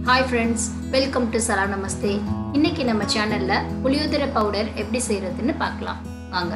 hi friends welcome to சரா நமஸ்தே இன்னைக்கு நம்ம சேனல்ல புளியோதரை பவுடர் எப்படி செய்யறதுன்னு பார்க்கலாம் வாங்க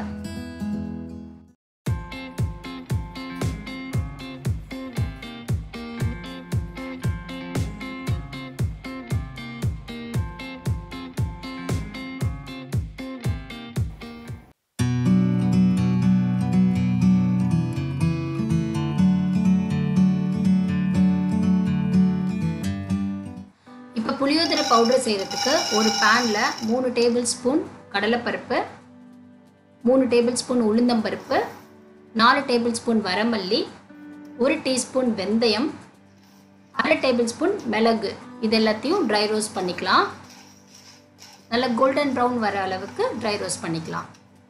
இப்போ புளியோதரை பவுடர் செய்கிறதுக்கு ஒரு பேனில் மூணு டேபிள் ஸ்பூன் கடலைப்பருப்பு மூணு டேபிள் ஸ்பூன் உளுந்தம்பருப்பு நாலு டேபிள் ஸ்பூன் வரமல்லி ஒரு டீஸ்பூன் வெந்தயம் அரை டேபிள் ஸ்பூன் மிளகு இது எல்லாத்தையும் ட்ரை ரோஸ்ட் பண்ணிக்கலாம் நல்லா கோல்டன் ப்ரௌன் வர அளவுக்கு ட்ரை ரோஸ்ட் பண்ணிக்கலாம்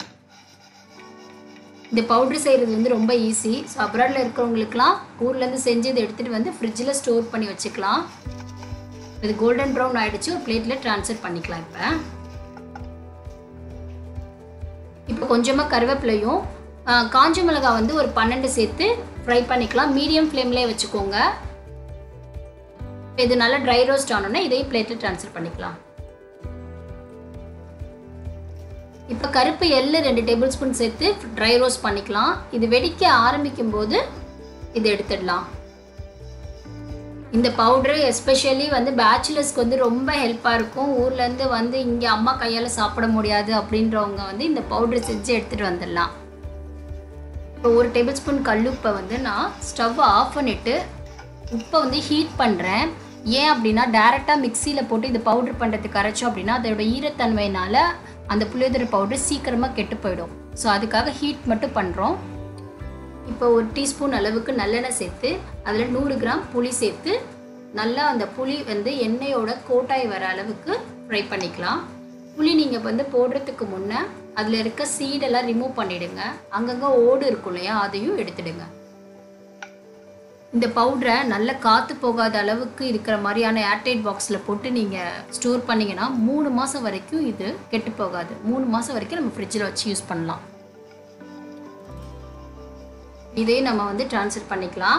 இந்த பவுடர் செய்கிறது வந்து ரொம்ப ஈஸி ஸோ அப்ராடில் இருக்கிறவங்களுக்குலாம் ஊர்லேருந்து செஞ்சு இதை எடுத்துகிட்டு வந்து ஃப்ரிட்ஜில் ஸ்டோர் பண்ணி வச்சுக்கலாம் இது கோல்டன் ப்ரௌன் ஆயிடுச்சு ஒரு பிளேட்டில் ட்ரான்ஸ்ஃபர் பண்ணிக்கலாம் இப்போ இப்போ கொஞ்சமாக கருவேப்பிலையும் காஞ்ச மிளகாய் வந்து ஒரு பன்னெண்டு சேர்த்து ஃப்ரை பண்ணிக்கலாம் மீடியம் ஃப்ளேம்லேயே வச்சுக்கோங்க இது நல்லா ட்ரை ரோஸ்ட் ஆனோன்னா இதையும் பிளேட்டில் ட்ரான்ஸ்ஃபர் பண்ணிக்கலாம் இப்போ கருப்பு எள்ளு ரெண்டு டேபிள் ஸ்பூன் சேர்த்து ட்ரை ரோஸ்ட் பண்ணிக்கலாம் இது வெடிக்க ஆரம்பிக்கும் போது இது எடுத்துடலாம் இந்த பவுட்ரு எஸ்பெஷலி வந்து பேச்சுலர்ஸ்க்கு வந்து ரொம்ப ஹெல்ப்பாக இருக்கும் ஊர்லேருந்து வந்து இங்கே அம்மா கையால் சாப்பிட முடியாது அப்படின்றவங்க வந்து இந்த பவுட்ரு செஞ்சு எடுத்துகிட்டு வந்துடலாம் இப்போ ஒரு டேபிள் ஸ்பூன் கல்லுப்பை வந்து நான் ஸ்டவ்வை ஆஃப் பண்ணிவிட்டு உப்பை வந்து ஹீட் பண்ணுறேன் ஏன் அப்படின்னா டேரெக்டாக மிக்சியில் போட்டு இந்த பவுட்ரு பண்ணுறதுக்கு அரைச்சோம் அப்படின்னா அதோட ஈரத்தன்மையினால் அந்த புளியோதரை பவுடர் சீக்கிரமாக கெட்டு போயிடும் ஸோ அதுக்காக ஹீட் மட்டும் பண்ணுறோம் இப்போ ஒரு டீஸ்பூன் அளவுக்கு நல்லெண்ணெய் சேர்த்து அதில் நூறு கிராம் புளி சேர்த்து நல்லா அந்த புளி வந்து எண்ணெயோட கோட்டாய் வர அளவுக்கு ஃப்ரை பண்ணிக்கலாம் புளி நீங்கள் வந்து போடுறதுக்கு முன்னே அதில் இருக்க சீடெல்லாம் ரிமூவ் பண்ணிவிடுங்க அங்கங்கே ஓடு இருக்கும் இல்லையா அதையும் எடுத்துடுங்க இந்த பவுடரை நல்ல காற்று போகாத அளவுக்கு இருக்கிற மாதிரியான ஏர்டைட் பாக்ஸில் போட்டு நீங்கள் ஸ்டோர் பண்ணிங்கன்னா மூணு மாதம் வரைக்கும் இது கெட்டு போகாது மூணு மாதம் வரைக்கும் நம்ம ஃப்ரிட்ஜில் வச்சு யூஸ் பண்ணலாம் இதையும் நம்ம வந்து ட்ரான்ஸ்ஃபர் பண்ணிக்கலாம்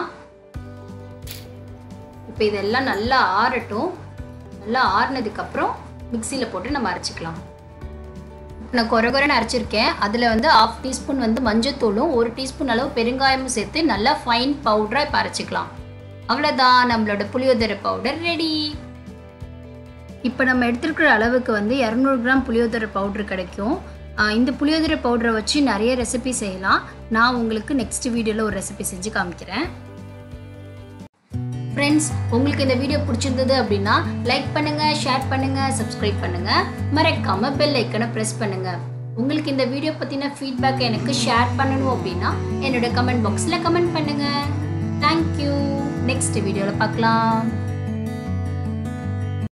இப்போ இதெல்லாம் நல்லா ஆறட்டும் நல்லா ஆறுனதுக்கப்புறம் மிக்சியில் போட்டு நம்ம அரைச்சிக்கலாம் நான் குறை குறைன்னு அரைச்சிருக்கேன் அதில் வந்து ஆஃப் டீஸ்பூன் வந்து மஞ்சத்தூளும் ஒரு டீஸ்பூன் அளவு பெருங்காயமும் சேர்த்து நல்லா ஃபைன் பவுடராக இப்போ அரைச்சிக்கலாம் அவ்வளோதான் நம்மளோட புளியோதரை பவுடர் ரெடி இப்போ நம்ம எடுத்துருக்கிற அளவுக்கு வந்து இரநூறு கிராம் புளியோதரை பவுடர் கிடைக்கும் இந்த புளியோதரை பவுடரை வச்சு நிறைய ரெசிபி செய்யலாம் நான் உங்களுக்கு நெக்ஸ்ட் வீடியோவில் ஒரு ரெசிபி செஞ்சு காமிக்கிறேன் ஃப்ரெண்ட்ஸ் உங்களுக்கு இந்த வீடியோ பிடிச்சிருந்தது அப்படின்னா லைக் பண்ணுங்க ஷேர் பண்ணுங்க சப்ஸ்கிரைப் பண்ணுங்க மறக்காம பெல் ஐக்கனை ப்ரெஸ் பண்ணுங்க உங்களுக்கு இந்த வீடியோ பற்றின ஃபீட்பேக் எனக்கு ஷேர் பண்ணணும் அப்படின்னா என்னோட கமெண்ட் பாக்ஸில் கமெண்ட் பண்ணுங்க தேங்க்யூ நெக்ஸ்ட் வீடியோவில் பார்க்கலாம்